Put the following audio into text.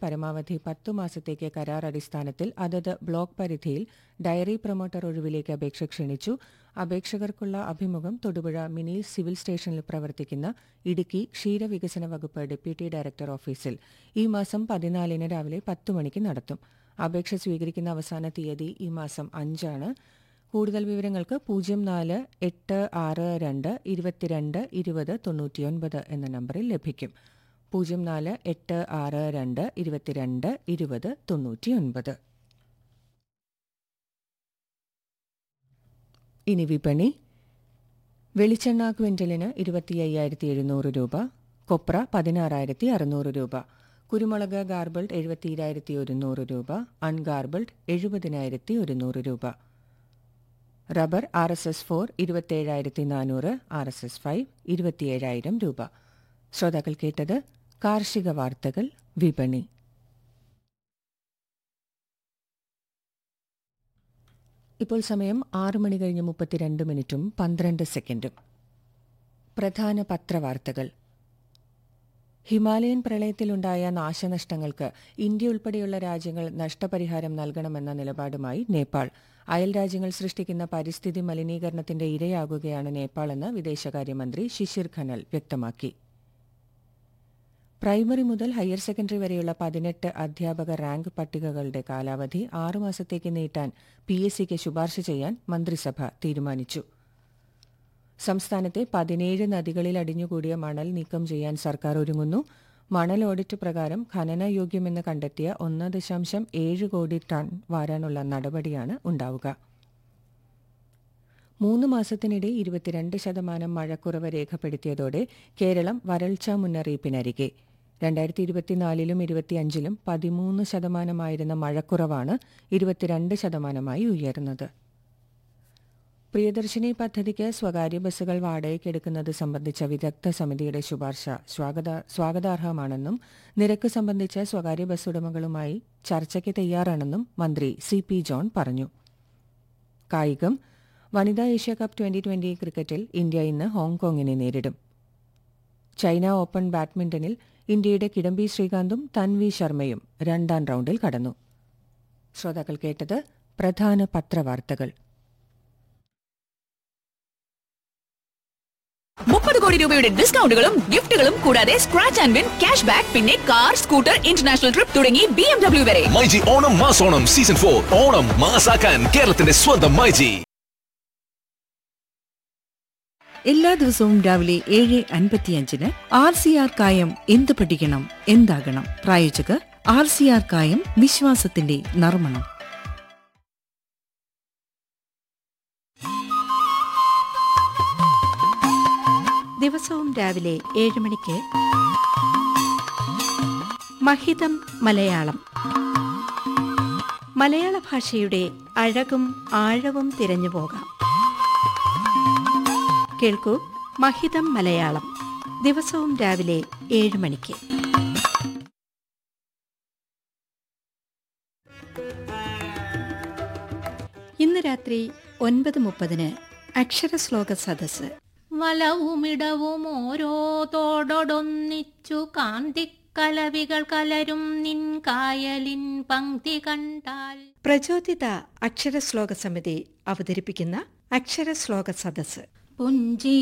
പരമാവധി പത്തു മാസത്തേക്ക് കരാർ അടിസ്ഥാനത്തിൽ അതത് ബ്ലോക്ക് പരിധിയിൽ ഡയറി പ്രൊമോട്ടർ ഒഴിവിലേക്ക് അപേക്ഷ ക്ഷണിച്ചു അപേക്ഷകർക്കുള്ള അഭിമുഖം തൊടുപുഴ മിനി സിവിൽ സ്റ്റേഷനിൽ പ്രവർത്തിക്കുന്ന ഇടുക്കി ക്ഷീരവികസന വകുപ്പ് ഡെപ്യൂട്ടി ഡയറക്ടർ ഓഫീസിൽ ഈ മാസം പതിനാലിന് രാവിലെ പത്ത് മണിക്ക് നടത്തും അപേക്ഷ സ്വീകരിക്കുന്ന അവസാന തീയതി ഈ മാസം അഞ്ചാണ് കൂടുതൽ വിവരങ്ങൾക്ക് പൂജ്യം നാല് എട്ട് ആറ് രണ്ട് ഇരുപത്തിരണ്ട് ഇരുപത് തൊണ്ണൂറ്റിയൊൻപത് എന്ന നമ്പറിൽ ലഭിക്കും പൂജ്യം നാല് എട്ട് ആറ് രണ്ട് ഇരുപത്തിരണ്ട് ഇരുപത് തൊണ്ണൂറ്റിയൊൻപത് ഇനി വിപണി വെളിച്ചെണ്ണ ക്വിൻ്റലിന് ഇരുപത്തി അയ്യായിരത്തി എഴുന്നൂറ് രൂപ കൊപ്ര പതിനാറായിരത്തി അറുന്നൂറ് രൂപ കുരുമുളക് ഗാർബിൾഡ് എഴുപത്തിയിരായിരത്തി ഒരുന്നൂറ് രൂപ അൺഗാർബിൾഡ് എഴുപതിനായിരത്തി ഒരുന്നൂറ് രൂപ rubber R S S four ഇരുപത്തേഴായിരത്തി നാനൂറ് ആർ എസ് എസ് ഫൈവ് ഇരുപത്തിയേഴായിരം രൂപ ശ്രോതാക്കൾ കേട്ടത് കാർഷിക വാർത്തകൾ വിപണി ഇപ്പോൾ സമയം ആറ് മണി കഴിഞ്ഞ് മുപ്പത്തിരണ്ട് മിനിറ്റും പന്ത്രണ്ട് സെക്കൻഡും പ്രധാന പത്രവാർത്തകൾ ഹിമാലയൻ പ്രളയത്തിലുണ്ടായ നാശനഷ്ടങ്ങൾക്ക് ഇന്ത്യ ഉൾപ്പെടെയുള്ള രാജ്യങ്ങൾ നഷ്ടപരിഹാരം നൽകണമെന്ന നിലപാടുമായി നേപ്പാൾ അയൽ രാജ്യങ്ങൾ സൃഷ്ടിക്കുന്ന പരിസ്ഥിതി മലിനീകരണത്തിന്റെ ഇരയാകുകയാണ് നേപ്പാളെന്ന് വിദേശകാര്യമന്ത്രി ശിശിർ ഖനൽ വ്യക്തമാക്കി പ്രൈമറി മുതൽ ഹയർ സെക്കൻഡറി വരെയുള്ള പതിനെട്ട് അധ്യാപക റാങ്ക് പട്ടികകളുടെ കാലാവധി ആറുമാസത്തേക്ക് നീട്ടാൻ പി എസ് സിക്ക് ശുപാർശ ചെയ്യാൻ മന്ത്രിസഭ തീരുമാനിച്ചു സംസ്ഥാനത്തെ പതിനേഴ് നദികളിൽ അടിഞ്ഞുകൂടിയ മണൽ നീക്കം ചെയ്യാൻ സർക്കാർ ഒരുങ്ങുന്നു മണൽ ഓഡിറ്റ് പ്രകാരം ഖനനയോഗ്യമെന്ന് കണ്ടെത്തിയ ഒന്ന് ദശാംശം ഏഴ് കോടി ടൺ വാരാനുള്ള നടപടിയാണ് ഉണ്ടാവുക മൂന്ന് മാസത്തിനിടെ ഇരുപത്തിരണ്ട് ശതമാനം മഴക്കുറവ് രേഖപ്പെടുത്തിയതോടെ കേരളം വരൾച്ചാ മുന്നറിയിപ്പിനരികെ രണ്ടായിരത്തി ഇരുപത്തിനാലിലും ഇരുപത്തിയഞ്ചിലും പതിമൂന്ന് ശതമാനമായിരുന്ന മഴക്കുറവാണ് ഇരുപത്തിരണ്ട് ശതമാനമായി ഉയർന്നത് പ്രിയദർശിനി പദ്ധതിക്ക് സ്വകാര്യ ബസ്സുകൾ വാടകയ്ക്കെടുക്കുന്നത് സംബന്ധിച്ച വിദഗ്ധ സമിതിയുടെ ശുപാർശ സ്വാഗത സ്വാഗതാർഹമാണെന്നും നിരക്ക് സംബന്ധിച്ച് സ്വകാര്യ ബസ് ഉടമകളുമായി ചർച്ചയ്ക്ക് തയ്യാറാണെന്നും മന്ത്രി സി പി ജോൺ പറഞ്ഞു കായികം വനിതാ ഏഷ്യ കപ്പ് ട്വന്റി ട്വന്റി ക്രിക്കറ്റിൽ ഇന്ത്യ ഇന്ന് ഹോങ്കോങ്ങിനെ നേരിടും ചൈന ഓപ്പൺ ബാഡ്മിന്റണിൽ ഇന്ത്യയുടെ കിഡംബി ശ്രീകാന്തും തൻവി ശർമ്മയും രണ്ടാം റൌണ്ടിൽ കടന്നു ശ്രോതാക്കൾ കേട്ടത് പ്രധാന പത്രവാർത്തകൾ മുപ്പത് കോടി രൂപയുടെ ഡിസ്കൗണ്ടുകളും ഗിഫ്റ്റുകളും കൂടാതെ scratch and win cash back പിന്നെ കാർ സ്കൂട്ടർ ഇന്റർനാഷണൽ ട്രിപ്പ് തുടങ്ങി ബി എം ഡബ്ല്യു വരെ മൈജി ഓണം മാസോണം സീസൺ ഫോർ ഓണം മാസാക്കാൻ കേരളത്തിന്റെ സ്വന്തം മൈജി എല്ലാ ദിവസവും രാവിലെ ഏഴ് അൻപത്തിയഞ്ചിന് ആർ സി ആർ കായം എന്ത് പഠിക്കണം എന്താകണം പ്രായോജകർ ആർ സി ആർ കായം വിശ്വാസത്തിന്റെ നർമ്മണം ദിവസവും രാവിലെ ഏഴ് മണിക്ക് മഹിതം മലയാളം മലയാള ഭാഷയുടെ അഴകും ആഴവും തിരഞ്ഞു പോകാം കേൾക്കൂ മഹിതം മലയാളം ദിവസവും രാവിലെ ഏഴ് മണിക്ക് ഇന്ന് രാത്രി ഒൻപത് മുപ്പതിന് അക്ഷരശ്ലോക സദസ്സ് വലവുമിടവും ഓരോ തോടൊടൊന്നിച്ചു കാന്തിക്കലവികൾ കലരും നിൻ കായലിൻ പങ്ക്തി കണ്ടാൽ പ്രചോദിത അക്ഷരശ്ലോക സമിതി അവതരിപ്പിക്കുന്ന അക്ഷരശ്ലോക സദസ്സ് പുഞ്ചി